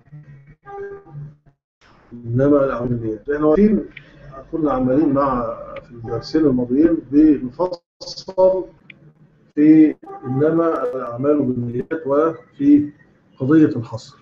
انما العمليات احنا واقفين كنا عمالين مع في الدرسين الماضيين بنفصل في انما الاعمال بالنيات وفي قضيه الحصر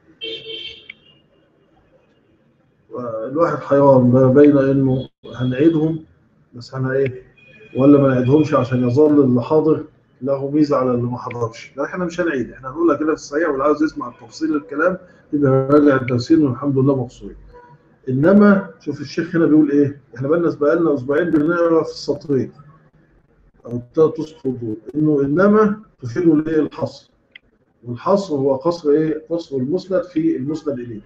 الواحد حيران ما بين انه هنعيدهم بس انا ايه ولا ما نعيدهمش عشان يظل اللي حاضر له ميزه على اللي ما حضرش لا احنا مش هنعيد احنا هنقولها كده في السريع واللي عاوز يسمع تفصيل الكلام يبقى راجع الدرسين والحمد لله مبسوط انما شوف الشيخ هنا بيقول ايه احنا بقالنا بقالنا اسبوعين بنقرا في السطرين او الثلاث اسطر دول انه انما تفيد الايه الحصر والحصر هو قصر ايه قصر المسند في المسند اليه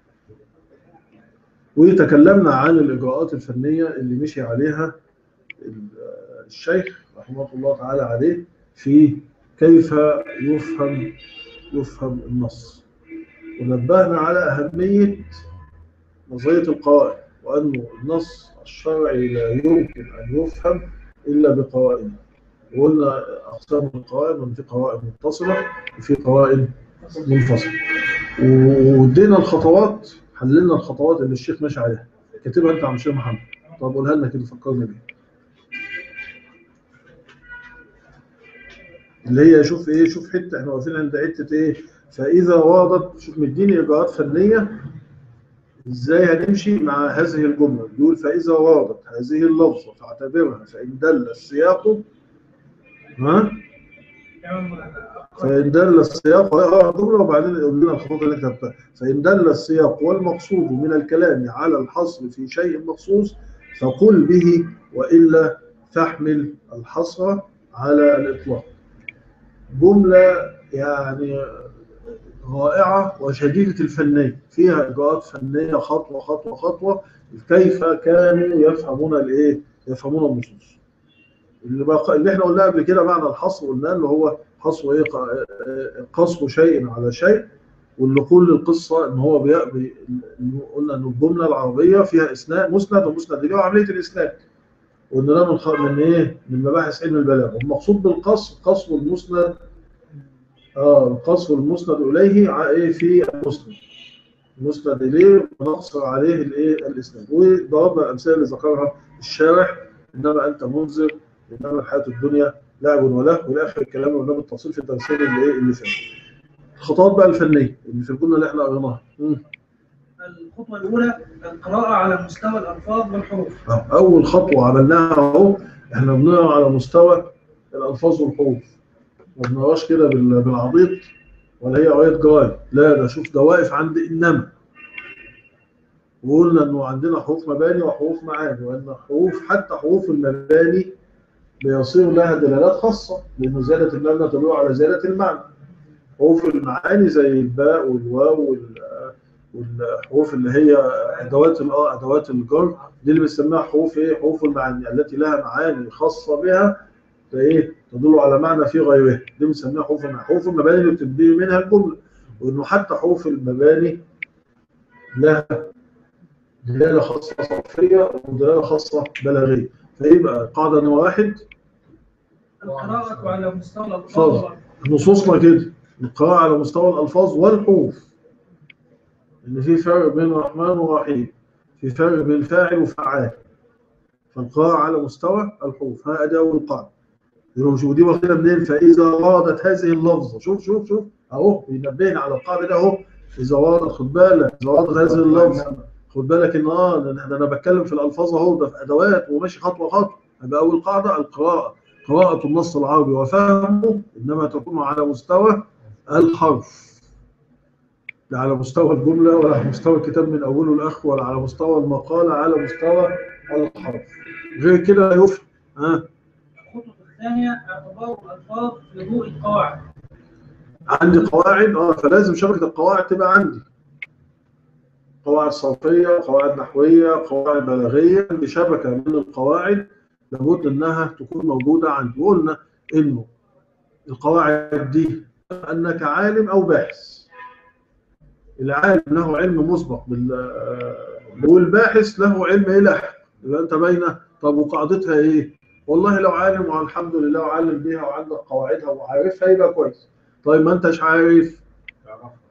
وتكلمنا عن الاجراءات الفنيه اللي مشي عليها الشيخ رحمه الله تعالى عليه في كيف يفهم يفهم النص ونبهنا على اهميه نظريه القوائم وانه النص الشرعي لا يمكن ان يفهم الا بقوائم وقلنا اقسام القوائم ان في قوائم متصله وفي قوائم منفصله وادينا الخطوات حللنا الخطوات اللي الشيخ ماشي عليها كاتبها انت عم الشيخ محمد طب قولها لنا كده فكرني بيها اللي هي شوف ايه شوف حته احنا واقفين عند حته ايه فاذا وردت شوف مديني اجراءات فنيه ازاي هنمشي مع هذه الجمله بيقول فاذا وردت هذه اللفظه فاعتبرها فان دل السياق ها فإن دل السياق اه جملة وبعدين يقول لنا الخطوط اللي كتبتها فإن دل السياق والمقصود من الكلام على الحصر في شيء مخصوص فقل به وإلا تحمل الحصر على الإطلاق جملة يعني رائعة وشديدة الفنية فيها إجراءات فنية خطوة خطوة خطوة كيف كانوا يفهمون الإيه؟ يفهمون النصوص اللي, بقى اللي احنا قلناه قبل كده معنى الحصر قلنا اللي هو حصر ايه قصر شيء على شيء واللي كل القصه ان هو بي... بي... قلنا ان الجمله العربيه فيها اسناد مسند ومسند اليه وعمليه الاسناد وان ده من خ... من ايه؟ من مباحث علم البلاغه والمقصود بالقصر قصر المسند اه القصر المسند اليه ايه في المسند المسند اليه ونقصر عليه الايه؟ الاسناد وضربنا الامثله اللي ذكرها الشارح انما انت منذر انما الحياه الدنيا لعب وله والى اخر الكلام اللي قلناه بالتفصيل في التفسير اللي ايه اللي فات. الخطوات بقى الفنيه اللي في الجمله اللي احنا قريناها. الخطوه الاولى القراءه على مستوى الالفاظ والحروف. اول خطوه عملناها اهو احنا بنقرا على مستوى الالفاظ والحروف. ما بنقراش كده بالعبيط ولا هي قرايه جرايد، لا ده شوف ده واقف عند انما. وقلنا انه عندنا حروف مباني وحروف معاني وان حروف حتى حروف المباني بيصير لها دلالات خاصة لأن زيادة المبنى تدل على زيادة المعنى حروف المعاني زي الباء والواو والحروف اللي هي أدوات اه أدوات الجر دي اللي بنسميها حروف إيه؟ حروف المعاني التي لها معاني خاصة بها فإيه؟ تدل على معنى في غيرها دي بنسميها حروف المعاني حروف المباني اللي بتنتهي منها الجملة وإنه حتى حروف المباني لها دلالة خاصة صرفية ودلالة خاصة بلاغية فيبقى قاعدة نمرة واحد القراءة على مستوى الألفاظ نصوصنا كده القراءة على مستوى الألفاظ والحروف إن في فرق بين الرحمن والرحيم في فرق بين فاعل وفعال فالقراءة على مستوى الحروف هذا أول قاعدة شوف دي واخدها منين فإذا وردت هذه اللفظة شوف شوف شوف أهو بينبهنا على القاعدة ده أهو إذا وردت خد بالك إذا وردت هذه اللفظة خد بالك ان اه ده انا بتكلم في الالفاظ اهو ده في ادوات وماشي خطوه خطوه يبقى اول قاعده القراءه قراءه النص العربي وفهمه انما تكون على مستوى الحرف لا على مستوى الجمله ولا على مستوى الكتاب من اوله لاخره ولا على مستوى المقاله على مستوى الحرف غير كده لا يفهم ها الخطوه الثانيه اعتبار الالفاظ في ضوء القواعد عندي قواعد اه فلازم شبكه القواعد تبقى عندي قواعد صرفية قواعد نحوية قواعد بلاغية بشبكة من القواعد لابد انها تكون موجودة عندي وقلنا انه القواعد دي انك عالم او باحث العالم له علم مسبق والباحث له علم لاحق يبقى انت بين طب وقاعدتها ايه؟ والله لو عالم والحمد لله وعالم بيها وعندك قواعدها وعارفها يبقى كويس طيب ما انتش عارف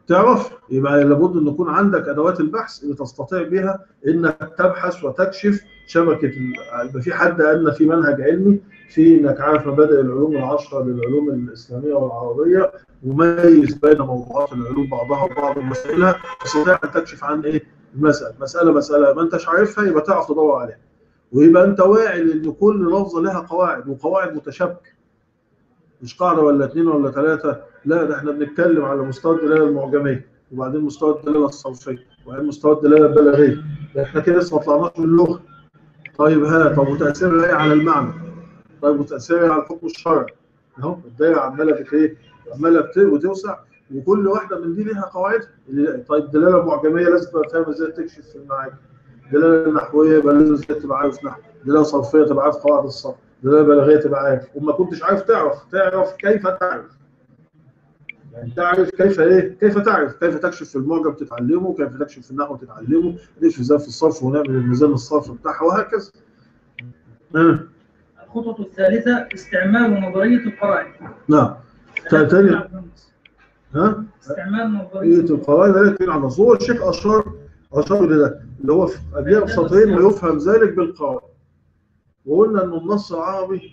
تعرف يبقى لابد ان يكون عندك ادوات البحث اللي تستطيع بها انك تبحث وتكشف شبكه ال- يبقى في حد قالنا في منهج علمي في انك عارف مبادئ العلوم العشره للعلوم الاسلاميه والعربيه مميز بين موضوعات العلوم بعضها وبعض مسائلها تستطيع ان تكشف عن ايه المساله مساله مساله ما انتش عارفها يبقى تعرف تدور عليها ويبقى انت واعي لان كل لفظه لها قواعد وقواعد متشابكه مش قاعده ولا اثنين ولا ثلاثه لا ده احنا بنتكلم على مستوى الدلاله المعجميه وبعدين مستوى الدلاله الصرفيه وبعدين مستوى الدلاله البلاغيه ده احنا كده لسه ما طلعناش من اللغه طيب ها طب وتاثيرها ايه على المعنى طيب وتاثيرها إيه على الحكم الشرعي اهو الدايره عماله بت ايه عماله بت- وتوسع وكل واحده من دي ليها قواعدها اللي- طيب الدلاله المعجميه لازم تبقى فاهم ازاي تكشف في المعاني الدلاله النحويه يبقى لازم ازاي تبقى عارف نحو الدلاله الصرفيه تبقى عارف قواعد الصرف الدلاله البلاغيه تبقى عارف وما كنتش عارف تعرف تعرف كيف تعرف يعني تعرف كيف ايه كيف تعرف كيف تكشف في المعجم تتعلمه كيف تكشف في النحو تتعلمه ليش ازاي في الصرف ونعمل الميزان الصرف بتاعها وهكذا آه. الخطوة الثالثة استعمال نظرية القواعد نعم تا- تاني ها استعمال نظرية نظريه القواعد لا يمكن عن هو الشيخ اشار اشار لده اللي هو في ابيات سطرين ويفهم ذلك بالقواعد وقلنا ان النص العربي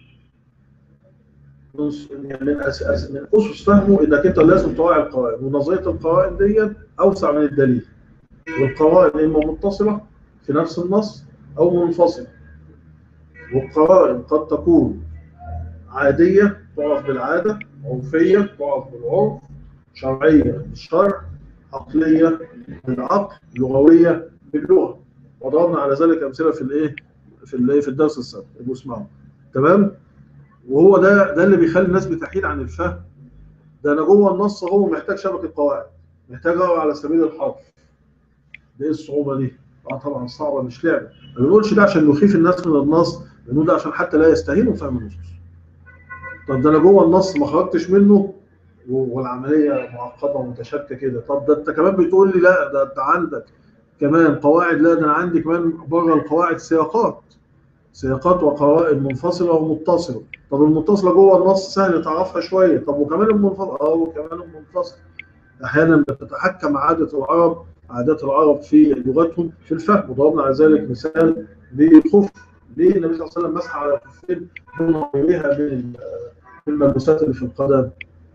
من يعني من اساس من اسس فهمه انك انت لازم تراعي القواعد ونظريه القواعد دي اوسع من الدليل والقواعد اما متصله في نفس النص او منفصله والقواعد قد تكون عاديه تعرف بالعاده عرفيه تعرف بالعرف شرعيه بالشرع عقليه بالعقل لغويه باللغه وضربنا على ذلك امثله في الايه في الايه في الدرس السابق ابو اسمعوا تمام وهو ده ده اللي بيخلي الناس بتحيد عن الفهم ده انا جوه النص هو محتاج شبكه قواعد محتاج اقرا على سبيل الحرف ده ايه الصعوبه دي؟ اه طبعا صعبه مش لعبه ما بنقولش ده عشان نخيف الناس من النص بنقول ده عشان حتى لا يستهينوا فهم النصوص طب ده انا جوه النص ما خرجتش منه و- والعمليه معقده ومتشابكه كده طب ده انت كمان بتقول لي لا ده انت عندك كمان قواعد لا ده انا عندي كمان بره القواعد سياقات سياقات وقواعد منفصله ومتصله طب المتصله جوه النص سهل تعرفها شويه طب وكمان المنفصل اه وكمان المنفصل احيانا بتتحكم عاده العرب عادات العرب في لغتهم في الفهم وضربنا على ذلك مثال بالخف ليه النبي صلى الله عليه وسلم مسح على الخفين دون غيرها من الملبوسات اللي في القدم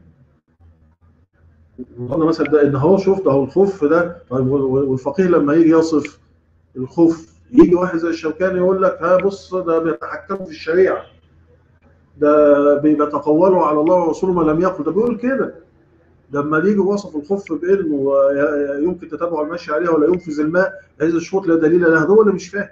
قلنا مثلا ده ان هو شوف ده هو الخف ده طيب والفقيه لما يجي يصف الخف يجي واحد زي الشوكاني يقول لك ها بص ده بيتحكموا في الشريعه ده بيتقولوا على الله ورسوله ما لم يقل ده بيقول كده لما يجي وصف الخف بانه يمكن تتابع المشي عليها ولا ينفذ الماء هذا الشروط لا دليل لها ده هو اللي مش فاهم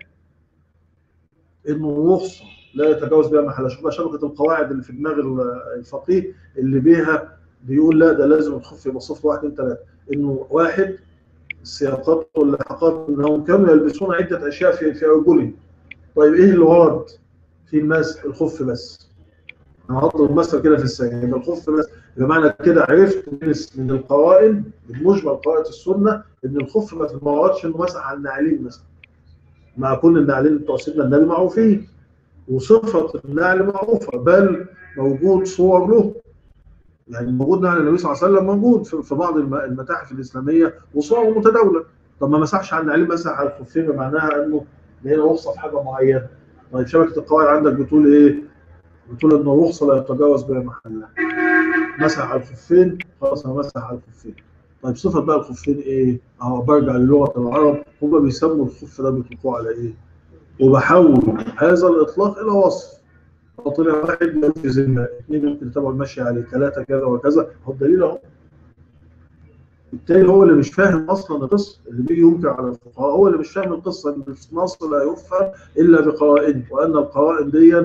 انه رخصه لا يتجاوز بها محل شبكه شبكه القواعد اللي في دماغ الفقيه اللي بيها بيقول لا ده لازم الخف يبقى صفر واحد اثنين ثلاثه انه واحد السياقات واللحاقات انهم كانوا يلبسون عده اشياء في في ارجلهم طيب ايه اللي ورد في المس الخف بس انا هضرب مثل كده في السنه يبقى الخف بس بمعنى كده عرفت من من القوائم من مجمل قواعد السنه ان الخف ما وردش انه مسح على الناعلين مثلا مع كل الناعلين بتوع سيدنا النبي معروفين وصفه النعل معروفه بل موجود صور له يعني موجود نعل النبي صلى الله عليه وسلم موجود في بعض المتاحف الاسلاميه وصور متداوله طب ما مسحش على النعلين مسح على الخفين بمعناها انه هنا رخصه في حاجه معينه طيب شبكه القواعد عندك بتقول ايه؟ بتقول ان الرخصه لا يتجاوز بها محلها مسح على الخفين خلاص انا مسح على الخفين طيب صفه بقى الخفين ايه؟ اهو برجع للغه العرب هم بيسموا الخف ده بيطلقوه على ايه؟ وبحول هذا الاطلاق الى وصف طلع واحد ينفذ الماء اثنين يمكن يتابعوا المشي عليه ثلاثه كذا وكذا هو الدليل اهو بالتالي هو اللي مش فاهم اصلا القصه اللي بيجي ينكر على الفقهاء هو اللي مش فاهم القصه ان النص لا يفهم الا بقرائن وان القرائن دي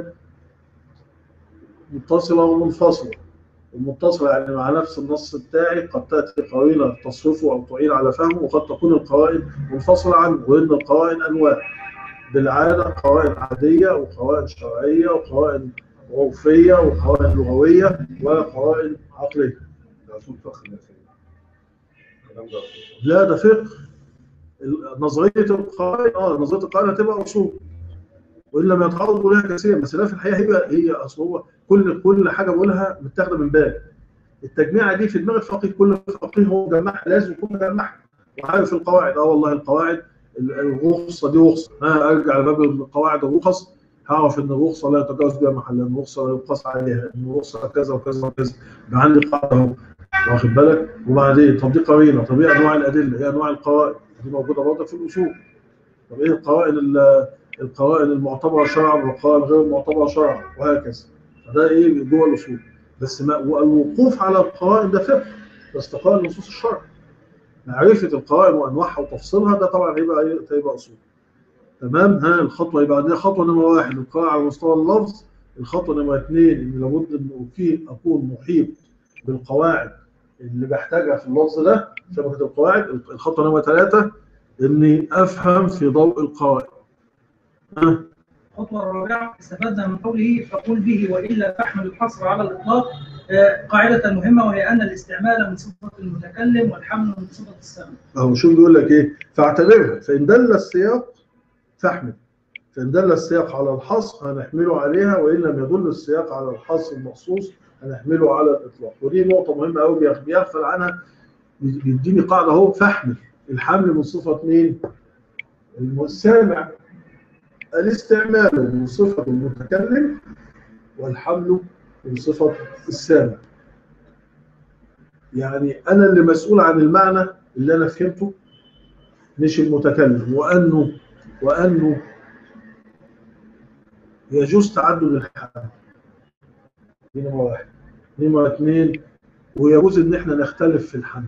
متصله ومنفصله المتصله يعني مع نفس النص بتاعي قد تاتي قرينه تصرفه او تعين على فهمه وقد تكون القرائن منفصله عنه وان القرائن انواع بالعاده قوائم عاديه وقوائم شرعيه وقوائم عرفيه وقوائم لغويه وقوائم عقليه. لا ده فقه نظريه القوائم اه نظريه القوائم هتبقى اصول وان لم يتعرضوا لها كثيرا بس لا في الحقيقه هي هي اصل هو كل كل حاجه بقولها متاخده من باب التجميعه دي في دماغ الفقيه كل فقيه هو جمعها لازم يكون مجمعها وعارف القواعد اه والله القواعد الرخصه دي رخصه ها ارجع لباب القواعد الرخص هعرف ان الرخصه لا يتجاوز بها محلها الرخصه لا يقاس عليها ان الرخصه كذا وكذا وكذا يبقى عندي قاعده اهو واخد بالك وبعدين طب دي قرينه طب ايه انواع الادله ايه انواع القوائم دي موجوده برضه في الاصول طب ايه القوائم ال- القوائم المعتبره شرعا والقوائم غير المعتبره شرعا وهكذا فده ايه جوه الاصول بس ما والوقوف على القوائم ده فقه باستقراء نصوص الشرع معرفه القوائم وانواعها وتفصيلها ده طبعا هيبقى ايه هيبقى اصول تمام ها الخطوه يبقى دي خطوه نمره واحد القراءه على مستوى اللفظ الخطوه نمره اثنين ان لابد ان أكي- اكون محيط بالقواعد اللي بحتاجها في اللفظ ده شبكه القواعد الخطوه نمره ثلاثه اني افهم في ضوء القواعد ها الخطوة الرابعة استفدنا من قوله فقل به وإلا فاحمل الحصر على الإطلاق آه، قاعدة مهمة وهي أن الاستعمال من صفة المتكلم والحمل من صفة السامع. اهو شوف بيقول لك ايه فاعتبرها فان دل السياق فاحمل فان دل السياق على الحصر هنحمله عليها وان لم يدل السياق على الحصر المخصوص هنحمله على الاطلاق ودي نقطه مهمه قوي بيغفل عنها بيديني قاعده اهو فاحمل الحمل من صفه مين؟ السامع الاستعمال من صفه المتكلم والحمل من صفه السامع يعني انا اللي مسؤول عن المعنى اللي انا فهمته مش المتكلم وانه وانه يجوز تعدد الحمل دي نمره واحد نمره اثنين ويجوز ان احنا نختلف في الحمل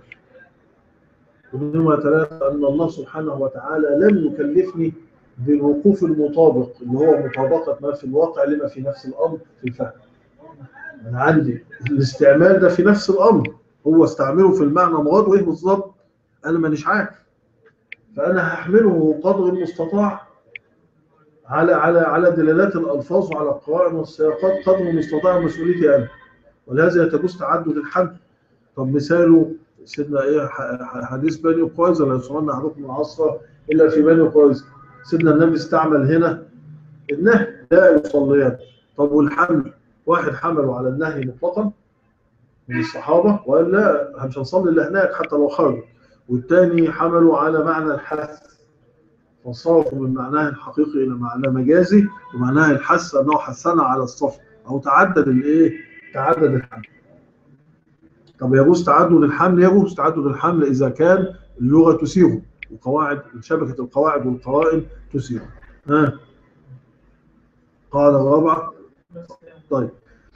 ونمره ثلاثه ان الله سبحانه وتعالى لم يكلفني بالوقوف المطابق اللي هو مطابقه ما في الواقع لما في نفس الامر في الفهم انا عندي الاستعمال ده في نفس الامر هو استعمله في المعنى مراد وايه بالظبط انا مانيش عارف فانا هحمله قدر المستطاع على على على دلالات الالفاظ وعلى القوائم والسياقات قدر المستطاع مسؤوليتي انا ولهذا يتجوز تعدد الحمل طب مثاله سيدنا ايه ح- ح- حديث بني قريظه لا يصومن احدكم العصر الا في بني قريظه سيدنا النبي استعمل هنا النهي لا يصليان طب والحمل واحد حمله على النهي مطلقا من الصحابه والا مش هنصلي الا هناك حتى لو خرج والتاني حملوا على معنى الحث فصرفوا من معناه الحقيقي الى معنى مجازي ومعناه الحث انه حثنا على الصف او تعدد الايه؟ تعدد الحمل. طب يجوز تعدد الحمل يجوز تعدد الحمل اذا كان اللغه تسيغه وقواعد شبكه القواعد والقوائم تسيغه. ها قال الرابعه طيب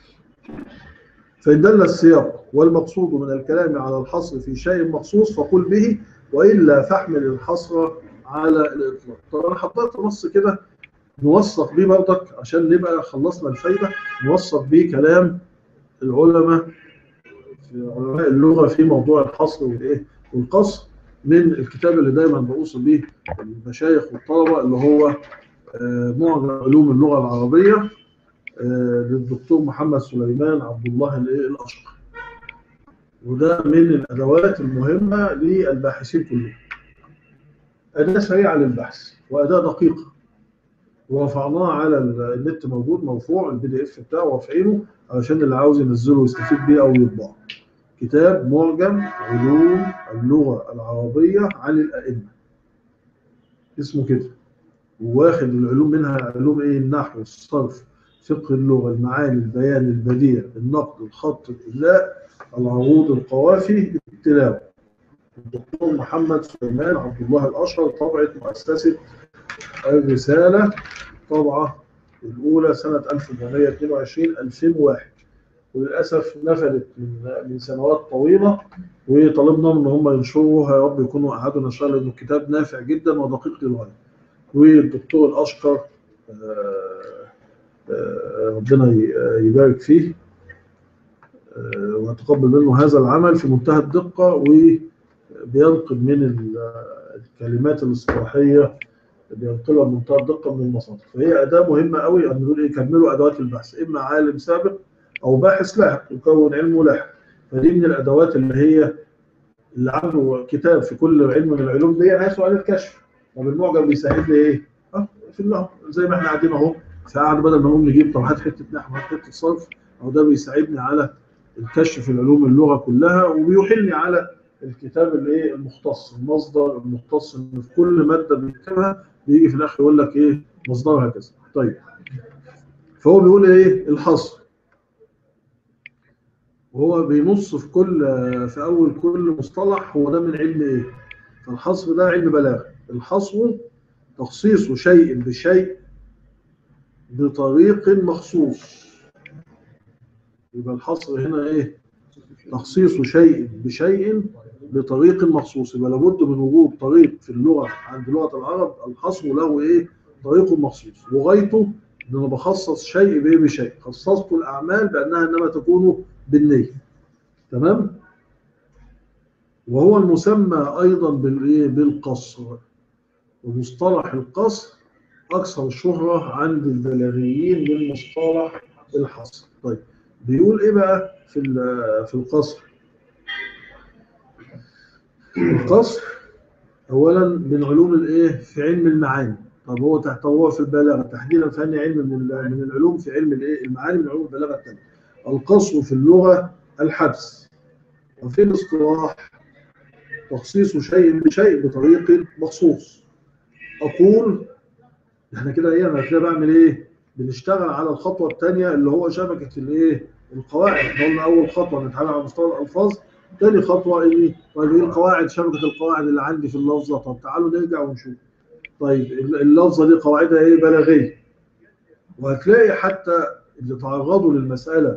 فإن دل السياق والمقصود من الكلام على الحصر في شيء مخصوص فقل به وإلا فاحمل الحصر على الإطلاق طب أنا حضرت نص كده نوثق بيه برضك عشان نبقى خلصنا الفايدة نوثق بيه كلام العلماء في علماء اللغة في موضوع الحصر والإيه والقصر من الكتاب اللي دايما بوصل بيه المشايخ والطلبة اللي هو آه، معجم علوم اللغة العربية آه، للدكتور محمد سليمان عبد الله الإيه الأشقر وده من الأدوات المهمة للباحثين كلهم أداة سريعة للبحث وأداة دقيقة ورفعناه على ال- النت موجود مرفوع البي دي اف بتاعه رافعينه علشان اللي عاوز ينزله ويستفيد بيه أو يطبعه كتاب معجم علوم اللغة العربية عن الأئمة اسمه كده وواخد العلوم منها علوم ايه النحو الصرف فقه اللغة المعاني البيان البديع النقد الخط الإملاء العروض القوافي التلاوة الدكتور محمد سليمان عبد الله الأشهر طبعة مؤسسة الرسالة طبعة الأولى سنة 1422 2001 وللأسف نفذت من من سنوات طويلة وطلبنا ان هم ينشروها يا رب يكونوا أعادوا نشرها لأنه الكتاب نافع جدا ودقيق للغاية والدكتور الأشقر آه، آه، ربنا ي- يبارك فيه آه، ويتقبل منه هذا العمل في منتهى الدقة وبينقل من ال- الكلمات الاصطلاحية بينقلها بمنتهى الدقة من المصادر فهي أداة مهمة قوي أن نقول إيه يكملوا أدوات البحث إما عالم سابق أو باحث لاحق يكون علمه لاحق فدي من الأدوات اللي هي اللي عنده كتاب في كل علم من العلوم دي هيسوى عليه الكشف طب المعجم بيسهل لي ايه؟ اه في الله زي ما احنا قاعدين اهو ساعات بدل ما نقوم نجيب طب هات حته نحو هات حته صرف او ده بيساعدني على الكشف في العلوم اللغه كلها وبيحيلني على الكتاب الايه المختص المصدر المختص إن في كل ماده بيكتبها بيجي في الاخر يقول لك ايه مصدرها كذا طيب فهو بيقول ايه الحصر وهو بينص في كل في اول كل مصطلح هو ده من علم ايه فالحصر ده علم بلاغه الحصر تخصيص شيء بشيء بطريق مخصوص يبقى الحصر هنا ايه تخصيص شيء بشيء بطريق مخصوص يبقى لابد من وجود طريق في اللغه عند لغه العرب الحصر له ايه طريق مخصوص وغايته ان انا بخصص شيء بايه بشيء خصصت الاعمال بانها انما تكون بالنيه تمام وهو المسمى ايضا بالايه بالقصر ومصطلح القصر اكثر شهره عند البلاغيين من مصطلح الحصر طيب بيقول ايه بقى في في القصر القصر اولا من علوم الايه في علم المعاني طب هو تحت هو في البلاغه تحديدا في أنهي علم من من العلوم في علم الايه المعاني من علوم البلاغه الثانيه القصر في اللغه الحبس وفي الاصطلاح تخصيص شيء بشيء بطريق مخصوص اقول احنا كده ايه انا كده بعمل ايه بنشتغل على الخطوه الثانيه اللي هو شبكه الايه القواعد احنا قلنا اول خطوه نتعامل على مستوى الالفاظ ثاني خطوه ايه طيب ايه القواعد شبكه القواعد اللي عندي في اللفظه طب تعالوا نرجع ونشوف طيب اللفظه دي قواعدها ايه بلاغيه وهتلاقي حتى اللي تعرضوا للمساله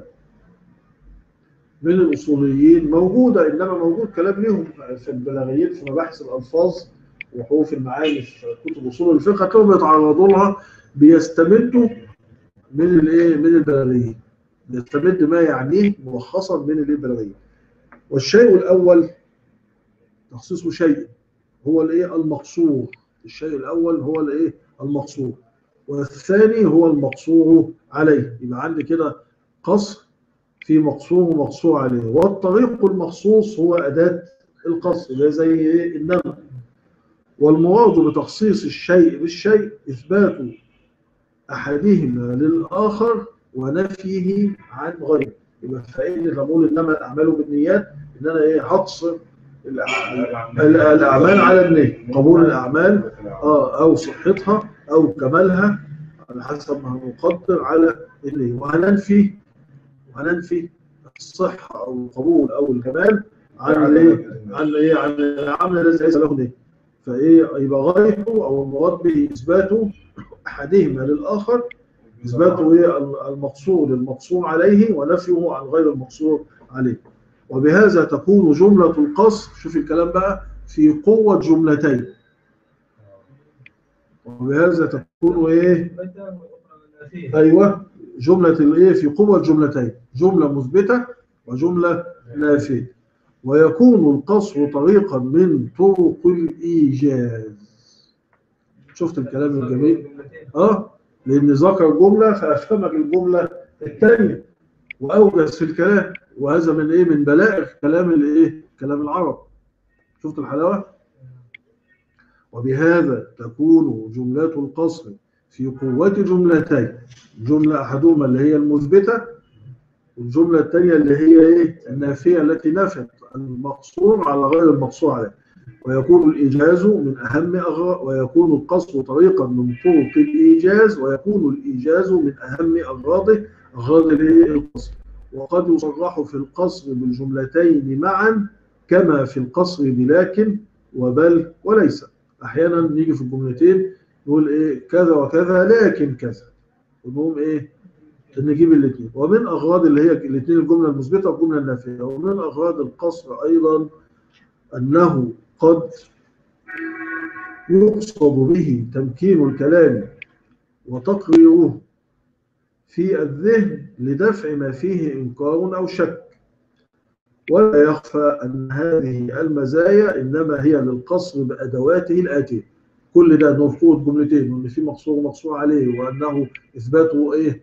من الاصوليين موجوده انما موجود كلام لهم في البلاغيين في مباحث الالفاظ وحروف المعاني في كتب اصول الفقه هتلاقيهم بيتعرضوا لها بيستمدوا من الايه من البلاغيين بيستمد ما يعنيه ملخصا من البلاغيين والشيء الاول تخصيص شيء هو الايه المقصور الشيء الاول هو الايه المقصور والثاني هو المقصور عليه يبقى عندي كده قصر في مقصور ومقصور عليه والطريق المخصوص هو اداه القصر اللي زي ايه النمل والمراد بتخصيص الشيء بالشيء اثبات احدهما للاخر ونفيه عن غيره يبقى فإن نقول انما الاعمال بالنيات ان انا ايه هقصر الاعمال على النيه قبول الاعمال اه او صحتها او كمالها على حسب ما نقدر على النيه وهننفي وهننفي الصحه او القبول او الكمال عن ايه عن ايه عن العمل الذي ليس له نيه فايه يبقى غايته او المراد به اثباته احدهما للاخر اثباته ايه المقصور للمقصور عليه ونفيه عن غير المقصور عليه وبهذا تكون جملة القصر شوف الكلام بقى في قوة جملتين وبهذا تكون ايه ايوه جملة الايه في قوة جملتين جملة مثبتة وجملة نافية ويكون القصر طريقا من طرق الإيجاز شفت الكلام الجميل اه لأن ذكر جملة فأفهمك الجملة الثانية وأوجز في الكلام وهذا من إيه من بلائغ كلام الإيه كلام العرب شفت الحلاوة وبهذا تكون جملات القصر في قوة جملتين جملة أحدهما اللي هي المثبتة والجملة الثانية اللي هي إيه النافية التي نفت المقصور على غير المقصور عليه ويكون الإيجاز من أهم أغراض ويكون القصر طريقا من طرق الإيجاز ويكون الإيجاز من أهم أغراضه أغراض القصر وقد يصرح في القصر بالجملتين معا كما في القصر بلكن وبل وليس أحيانا نيجي في الجملتين نقول إيه كذا وكذا لكن كذا ونقوم إيه نجيب الاثنين ومن أغراض اللي هي الاثنين الجملة المثبتة والجملة النافية ومن أغراض القصر أيضا أنه قد يقصد به تمكين الكلام وتقريره في الذهن لدفع ما فيه إنكار أو شك ولا يخفى أن هذه المزايا إنما هي للقصر بأدواته الآتية كل ده نفقود جملتين وإن في مقصور ومقصور عليه وأنه إثباته إيه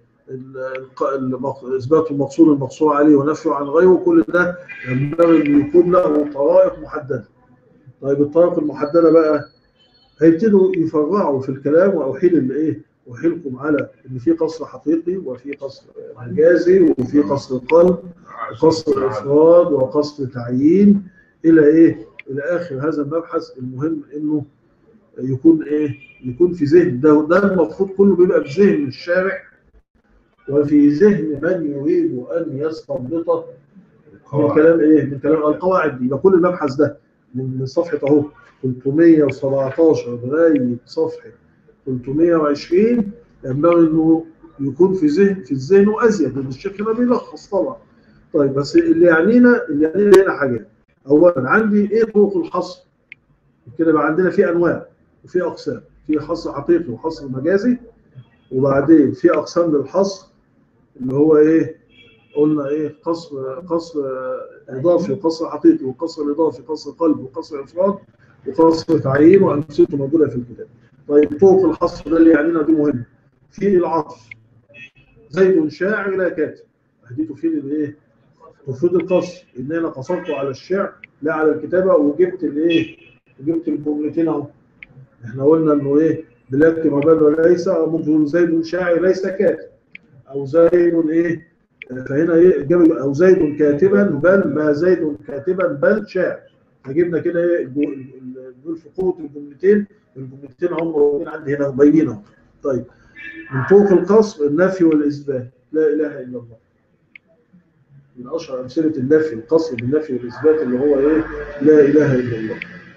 إثبات المقصور المقصور عليه ونفيه عن غيره كل ده ينبغي أن يكون له طرائق محددة طيب الطرق المحدده بقى هيبتدوا يفرعوا في الكلام واحيل الايه احيلكم على ان في قصر حقيقي وفي قصر مجازي وفي قصر قلب وقصر افراد وقصر تعيين الى ايه؟ الى اخر هذا المبحث المهم انه يكون ايه؟ يكون في ذهن ده ده المفروض كله بيبقى في ذهن الشارع وفي ذهن من يريد ان يستنبط من كلام ايه؟ من كلام القواعد دي يبقى كل المبحث ده من من صفحه اهو 317 لغايه صفحه 320 ينبغي انه يكون في ذهن في الذهن وازيد لان الشيخ هنا بيلخص طبعا. طيب بس اللي يعنينا اللي يعنينا هنا حاجات. اولا عندي ايه طرق الحصر؟ كده بقى عندنا في انواع وفي اقسام، في حصر حقيقي وحصر مجازي وبعدين في اقسام للحصر اللي هو ايه؟ قلنا ايه قصر قصر اضافي وقصر حقيقي وقصر اضافي قصر قلب وقصر افراد وقصر تعيين وامثلته موجوده في الكتاب. طيب طرق الحصر ده اللي يعنينا دي مهمه. في العطف زيد شاعر لا كاتب. دي تفيد الايه؟ تفيد القصر ان انا قصرت على الشعر لا على الكتابه وجبت الايه؟ وجبت الجملتين اهو. احنا قلنا انه ايه؟ بلاد ما بال وليس ممكن زيد شاعر ليس كاتب او زيد ايه؟ فهنا ايه جاب او زيد كاتبا بل ما زيد كاتبا بل شاعر فجبنا كده ايه دول في قوه الجملتين الجملتين هم موجودين عندي هنا باينين اهو طيب من فوق القصر النفي والاثبات لا اله الا الله من اشهر امثله النفي القصر بالنفي والاثبات اللي هو ايه لا اله الا الله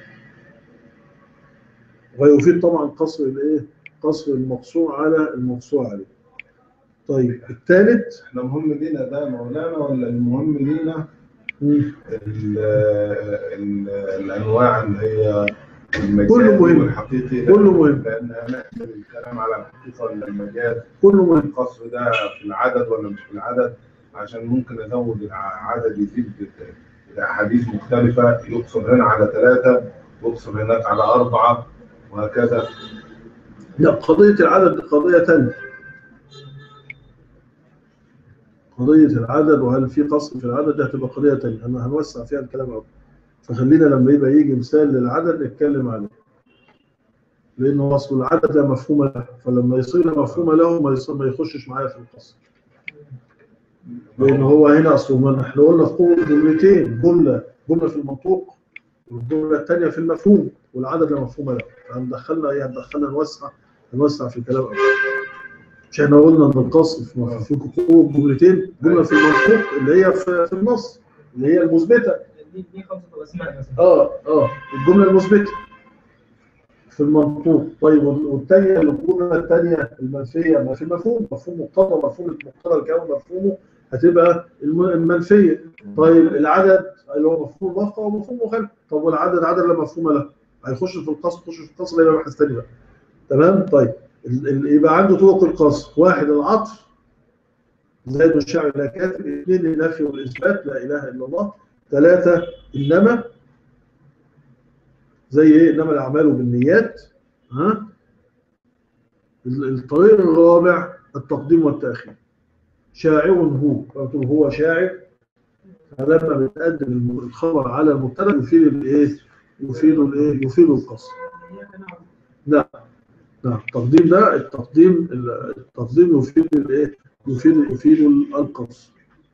ويفيد طبعا قصر الايه قصر المقصور على المقصور عليه طيب الثالث احنا مهم لينا ده مولانا ولا المهم لينا ال- ال- الانواع اللي هي المجاز كله مهم. والحقيقي ده كله مهم لان هنحكي الكلام على الحقيقه ولا المجاز كله مهم القصر ده في العدد ولا مش في العدد عشان ممكن ازود العدد يزيد باحاديث مختلفه يقصر هنا على ثلاثه يقصر هناك على اربعه وهكذا لا قضية العدد دي قضية ثانية قضية العدد وهل في قصر في العدد دي هتبقى قضية ثانية أنا هنوسع فيها الكلام أكتر فخلينا لما يبقى يجي مثال للعدد نتكلم عليه لأنه أصل العدد لا مفهوم له فلما يصير لا مفهوم له ما يصير ما يخشش معايا في القصر لأن هو هنا أصله ما احنا قلنا في قوة جملتين جملة جملة في المنطوق والجملة الثانية في المفهوم والعدد لا مفهوم له هندخلنا ايه هندخلنا نوسع نوسع في الكلام أكتر. مش احنا قلنا ان القصر في في قوة جملتين جملة في المنطوق اللي هي في, في النص اللي هي المثبتة دي دي خمسة أسماء مثلا اه اه الجملة المثبتة في المنطوق طيب والثانية الجملة الثانية المنفية ما في مفهوم مفهوم مقتضى مفهوم مقتضى الكلام مفهومه هتبقى الم- المنفية طيب العدد اللي هو مفهوم موافقة ومفهوم مخالف طب والعدد عدد لا مفهوم له هيخش في القصر يخش في القصر يبقى بحث ثاني بقى تمام طيب ال- ال- يبقى عنده طرق القصر واحد العطف زائد الشعر لا كافر اثنين النفي والاثبات لا اله الا الله ثلاثه انما زي ايه انما الاعمال بالنيات ها ال- الطريق الرابع التقديم والتاخير شاعر هو قلت له هو شاعر فلما بتقدم الخبر على المبتدا يفيد الايه يفيد الايه يفيد القصر لا لا التقديم ده التقديم التقديم يفيد الايه يفيد يفيد القصر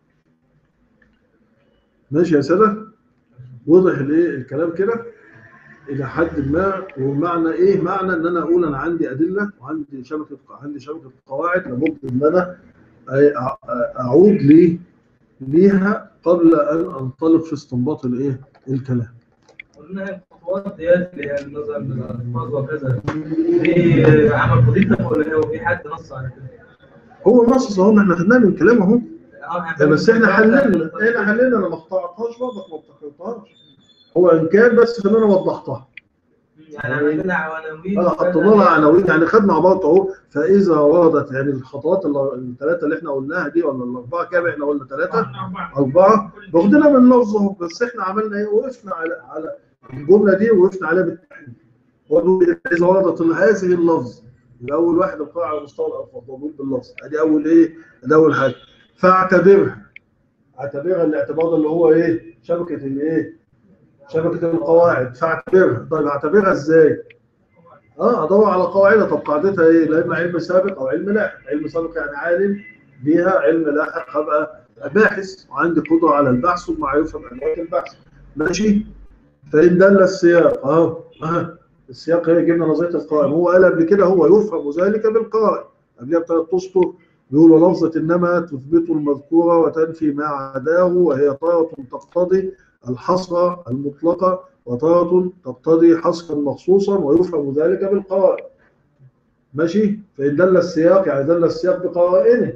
ماشي يا ساده وضح الايه الكلام كده الى حد ما ومعنى ايه معنى ان انا اقول انا عندي ادله وعندي شبكه عندي شبكه قواعد لابد ان انا أ- اعود لي ليها قبل ان انطلق في استنباط الايه الكلام قلنا الخطوات ديت اللي هي النظر بالالفاظ وكذا دي عمل حضرتك ولا هو في حد نص على كده؟ هو النص اهو احنا خدناه من كلام اهو اه بس احنا حللنا احنا حللنا انا ما اقطعتهاش برضك ما افتكرتهاش هو ان كان بس ان انا وضحتها يعني عملنا عناوين انا حطينا لها عناوين يعني خدنا مع بعض اهو فاذا وردت يعني الخطوات اللي- الثلاثه اللي احنا قلناها دي ولا الاربعه كام احنا قلنا ثلاثه اربعه واخدينها من لفظ اهو بس احنا عملنا ايه وقفنا على على الجمله دي وقفنا عليها بالتحليل ونقول اذا وردت هذه اللفظ يبقى اول واحد القاء على مستوى الالفاظ موجود باللفظ ادي اول ايه ادي اول حاجه فاعتبرها اعتبرها الاعتبار اللي هو ايه شبكه الايه شبكه القواعد فاعتبرها طيب اعتبرها ازاي اه ادور على قاعده طب قاعدتها ايه؟ لا اما علم سابق او علم لاحق، علم سابق يعني عالم بيها علم لاحق هبقى باحث وعندي قدره على البحث ومعرفه بادوات البحث ماشي؟ فان دل السياق اهو اه السياق هي جبنا نظريه القائم هو قال قبل كده هو يفهم ذلك بالقائم قبلها بثلاث اسطر بيقول لفظة إنما تثبت المذكورة وتنفي ما عداه وهي تارة تقتضي الحصر المطلقة وتارة تقتضي حصرا مخصوصا ويفهم ذلك بالقرائن ماشي فإن دل السياق يعني دل السياق بقرائنه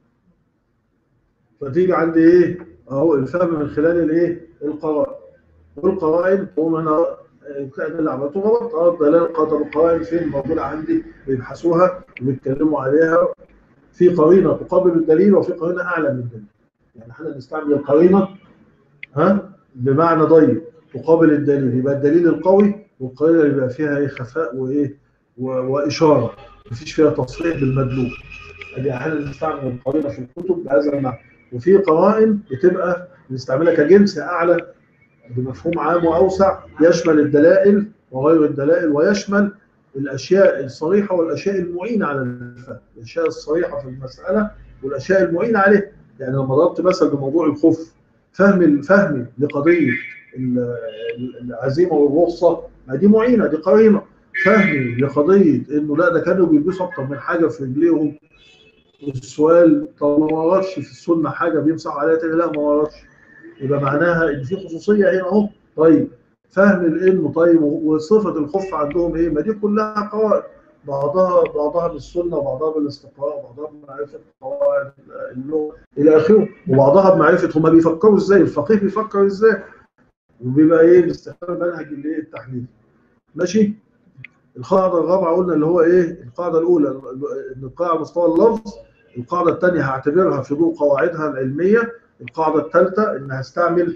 فتيجي عندي إيه أهو الفهم من خلال الإيه القرائن والقرائن هم هنا كان اللي عملته غلط اه دلالة قدر القرائن فين موجودة عندي بيبحثوها وبيتكلموا عليها في قرينه تقابل الدليل وفي قرينه اعلى من الدليل يعني احنا نستعمل القرينه ها بمعنى ضيق تقابل الدليل يبقى الدليل القوي والقرينه اللي بيبقى فيها ايه خفاء وايه و- واشاره مفيش فيها تصريح بالمدلول ادي احيانا نستعمل القرينه في الكتب بهذا المعنى وفي قرائن بتبقى بنستعملها كجنس اعلى بمفهوم عام واوسع يشمل الدلائل وغير الدلائل ويشمل الاشياء الصريحه والاشياء المعينه على الفهم، الاشياء الصريحه في المساله والاشياء المعينه عليه، يعني لما ضربت مثل بموضوع الخوف فهم فهمي لقضيه ال- ال- العزيمه والرخصه ما دي معينه دي قرينه، فهمي لقضيه انه لا ده كانوا بيلبسوا اكتر من حاجه في رجليهم السؤال طب ما وردش في السنه حاجه بيمسح عليها تاني لا ما وردش يبقى معناها ان في خصوصيه هنا اهو طيب فهم العلم طيب وصفه الخف عندهم ايه؟ ما دي كلها قواعد بعضها بعضها بالسنه وبعضها بالاستقراء وبعضها بمعرفه قواعد اللغه الى اخره وبعضها بمعرفه هما بيفكروا ازاي الفقيه بيفكر ازاي وبيبقى ايه باستخدام منهج الايه التحليل ماشي القاعده الرابعه قلنا اللي هو ايه القاعده الاولى ان القاعده مستوى اللفظ القاعده الثانيه هعتبرها في ضوء قواعدها العلميه القاعده الثالثه ان هستعمل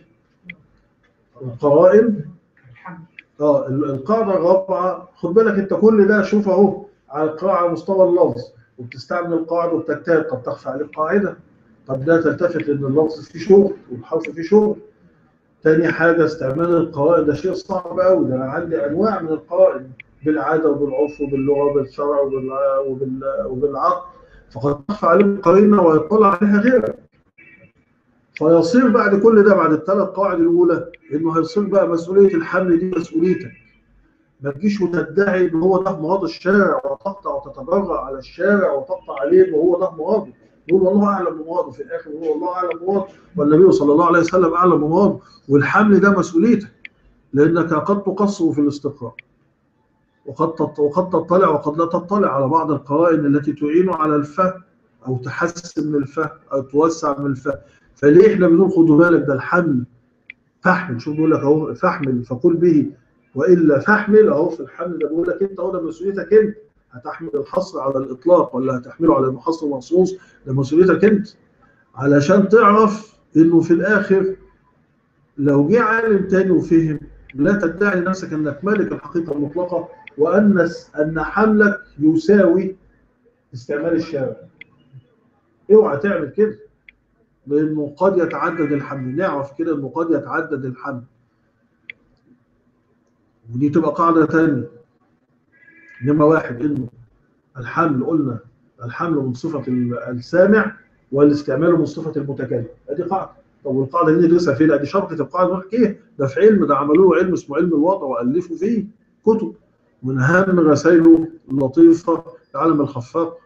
القرائن اه ال- القاعده الرابعه خد بالك انت كل ده شوف اهو على القاعده على مستوى اللفظ وبتستعمل القاعده وبتجتهد قد تخفى عليك قاعده قد لا تلتفت لان اللفظ فيه شغل والحرف فيه شغل تاني حاجه استعمال القرائن ده شيء صعب قوي ده انا عندي انواع من القرائن بالعاده وبالعرف وباللغه وبالشرع وبال- وبال- وبالعقل فقد تخفى عليك قرينه ويطلع عليها غيرك فيصير بعد كل ده بعد الثلاث قواعد الاولى انه هيصير بقى مسؤوليه الحمل دي مسؤوليتك ما تجيش وتدعي ان هو ده مراد الشارع وتقطع وتتجرأ على الشارع وتقطع عليه وهو ده مراده يقول والله اعلم بمراده في الاخر يقول والله اعلم بمراده والنبي صلى الله عليه وسلم اعلم بمراده والحمل ده مسؤوليتك لانك قد تقصر في الاستقراء وقد تط- وقد تطلع وقد لا تطلع على بعض القرائن التي تعين على الفهم او تحسن من الفهم او توسع من الفهم فليه احنا بنقول خدوا بالك ده الحمل فحمل شوف بيقول لك اهو فحمل فقل به والا فاحمل اهو في الحمل ده بيقول لك انت اهو ده مسؤوليتك انت هتحمل الحصر على الاطلاق ولا هتحمله على انه حصر مخصوص ده مسؤوليتك انت علشان تعرف انه في الاخر لو جه عالم تاني وفهم لا تدعي نفسك انك مالك الحقيقه المطلقه وان ان حملك يساوي استعمال الشارع اوعى تعمل كده لانه قد يتعدد الحمل نعرف كده انه قد يتعدد الحمل ودي تبقى قاعده ثانيه نمره واحد انه الحمل قلنا الحمل من صفه السامع والاستعمال من صفه المتكلم ادي قاعده طب والقاعده دي ندرسها فين؟ دي شرطه القاعده نحكيها ده في علم ده عملوا له علم اسمه علم الوضع والفوا فيه كتب من اهم رسائله اللطيفه العالم الخفاق